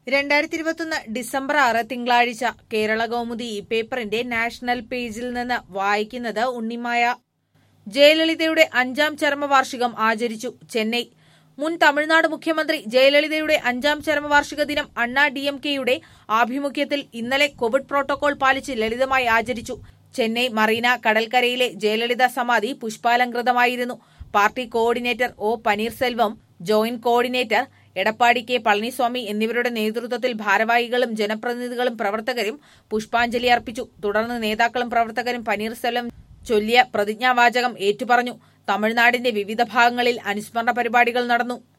രണ്ടായിരത്തി ഇരുപത്തൊന്ന് ഡിസംബർ ആറ് തിങ്കളാഴ്ച കേരള കൗമുദി ഈ പേപ്പറിന്റെ നാഷണൽ പേജിൽ നിന്ന് വായിക്കുന്നത് ഉണ്ണിമായ ജയലളിതയുടെ അഞ്ചാം ചരമവാർഷികം ആചരിച്ചു ചെന്നൈ മുൻ തമിഴ്നാട് മുഖ്യമന്ത്രി ജയലളിതയുടെ അഞ്ചാം ചരമവാർഷിക ദിനം അണ്ണാ ഡി എം കെയുടെ ആഭിമുഖ്യത്തിൽ ഇന്നലെ കോവിഡ് പ്രോട്ടോകോൾ പാലിച്ച് ലളിതമായി ആചരിച്ചു ചെന്നൈ മറീന കടൽക്കരയിലെ ജയലളിത സമാധി പുഷ്പാലങ്കൃതമായിരുന്നു party coordinator O Panneerselvam joint coordinator Edappadi K Palaniswami എന്നിവരുടെ നേതൃത്വത്തിൽ ഭാരവാഹികളും ജനപ്രതിനിധികളും പ്രവർത്തകരും പുഷ്പാഞ്ജലി അർപ്പിച്ചു തുടർന്ന് നേതാക്കളും പ്രവർത്തകരും പനീർസെൽവം ചൊല്ലിയ പ്രതിജ്ഞാവാചകം ഏറ്റുപറഞ്ഞു തമിഴ്നാടിന്റെ വിവിധ ഭാഗങ്ങളിൽ അനുസ്മരണ പരിപാടികൾ നടന്നു